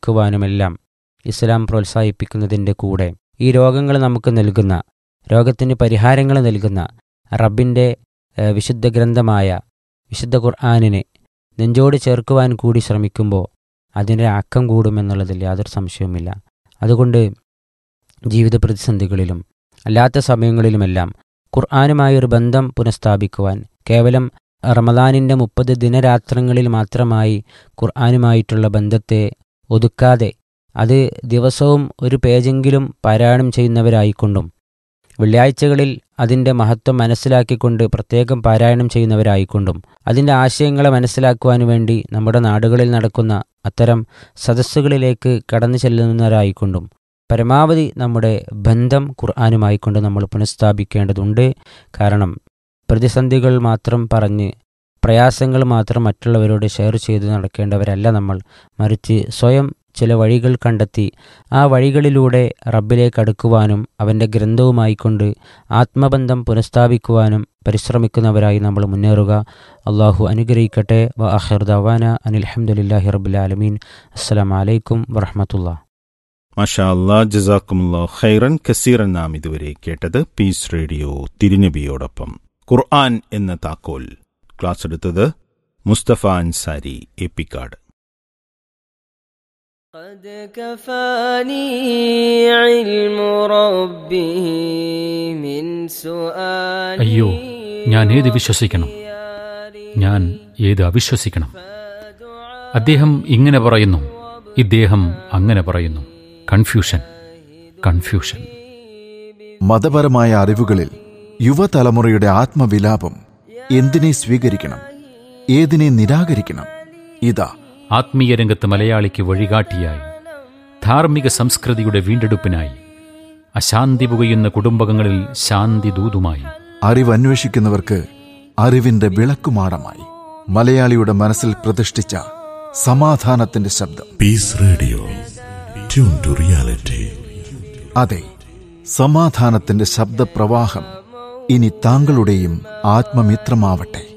കഴിക്കുവാനുമെല്ലാം ഇസ്ലാം പ്രോത്സാഹിപ്പിക്കുന്നതിൻ്റെ കൂടെ ഈ രോഗങ്ങൾ നമുക്ക് നൽകുന്ന രോഗത്തിന് പരിഹാരങ്ങൾ നൽകുന്ന റബ്ബിൻ്റെ ഏഹ്, വിശുദ്ധ ഗ്രന്ഥമായ വിശുദ്ധ ഖുർആാനിനെ നെഞ്ചോട് ചേർക്കുവാൻ കൂടി ശ്രമിക്കുമ്പോൾ അതിൻ്റെ അക്കം കൂടുമെന്നുള്ളതിൽ യാതൊരു സംശയവുമില്ല അതുകൊണ്ട് ജീവിത പ്രതിസന്ധികളിലും അല്ലാത്ത സമയങ്ങളിലുമെല്ലാം ഖുർആാനുമായൊരു ബന്ധം പുനഃസ്ഥാപിക്കുവാൻ കേവലം റമദാനിൻ്റെ മുപ്പത് ദിനരാത്രങ്ങളിൽ മാത്രമായി ഖുർആാനുമായിട്ടുള്ള ബന്ധത്തെ ഒതുക്കാതെ അത് ദിവസവും ഒരു പേജെങ്കിലും പാരായണം ചെയ്യുന്നവരായിക്കൊണ്ടും വെള്ളിയാഴ്ചകളിൽ അതിൻ്റെ മഹത്വം മനസ്സിലാക്കിക്കൊണ്ട് പ്രത്യേകം പാരായണം ചെയ്യുന്നവരായിക്കൊണ്ടും അതിൻ്റെ ആശയങ്ങളെ മനസ്സിലാക്കുവാൻ വേണ്ടി നമ്മുടെ നാടുകളിൽ നടക്കുന്ന അത്തരം സദസ്സുകളിലേക്ക് കടന്നു ചെല്ലുന്നവരായിക്കൊണ്ടും പരമാവധി നമ്മുടെ ബന്ധം ഖുർആാനുമായിക്കൊണ്ട് നമ്മൾ പുനഃസ്ഥാപിക്കേണ്ടതുണ്ട് കാരണം പ്രതിസന്ധികൾ മാത്രം പറഞ്ഞ് പ്രയാസങ്ങൾ മാത്രം മറ്റുള്ളവരോട് ഷെയർ ചെയ്ത് നടക്കേണ്ടവരല്ല നമ്മൾ മറിച്ച് സ്വയം ചില വഴികൾ കണ്ടെത്തി ആ വഴികളിലൂടെ റബ്ബിലേക്ക് അടുക്കുവാനും അവൻ്റെ ഗ്രന്ഥവുമായിക്കൊണ്ട് ആത്മബന്ധം പുനഃസ്ഥാപിക്കുവാനും പരിശ്രമിക്കുന്നവരായി നമ്മൾ മുന്നേറുക അള്ളാഹു അനുഗ്രഹിക്കട്ടെ വ അഹിർ ദവാന അനിൽഹമുല്ലാഹി റബ്ബുലാലമീൻ അസ്സലാം വലൈക്കും വറഹമത്തുള്ള മാഷാ അല്ലാ ജസാക്കുമുല്ലാ ഖൈറൻ കസീറൻ നാം ഇതുവരെ കേട്ടത് പീസ് റേഡിയോ തിരുനബിയോടൊപ്പം ഖുർആൻ എന്ന താക്കോൽ ക്ലാസ് എടുത്തത് മുസ്തഫ അൻസാരി എപ്പിക്കാട് قد كفاني علم ربه من سؤالي അയ്യോ ഞാൻ ഏത് വിശ്വസിക്കണം ഞാൻ ഏത് അവിശ്വസിക്കണം അദ്ദേഹം ഇങ്ങനെ പറയുന്നു ഇദ്ദേഹം അങ്ങനെ പറയുന്നു കൺഫ്യൂഷൻ കൺഫ്യൂഷൻ മതപരമായ അറിവുകളിൽ യുവതലമുറയുടെ ആത്മവിലാപം എന്തിനെ സ്വീകരിക്കണം ഏതിനെ നിരാകരിക്കണം ഇതാ ആത്മീയ രംഗത്ത് മലയാളിക്ക് വഴികാട്ടിയായി ധാർമ്മിക സംസ്കൃതിയുടെ വീണ്ടെടുപ്പിനായി അശാന്തി പുകയുന്ന കുടുംബങ്ങളിൽ ശാന്തി ദൂതുമായി അറിവന്വേഷിക്കുന്നവർക്ക് അറിവിന്റെ വിളക്കുമാടമായി മലയാളിയുടെ മനസ്സിൽ പ്രതിഷ്ഠിച്ച സമാധാനത്തിന്റെ ശബ്ദം Peace Radio. Tune to reality. അതെ സമാധാനത്തിന്റെ ശബ്ദപ്രവാഹം ഇനി താങ്കളുടെയും ആത്മമിത്രമാവട്ടെ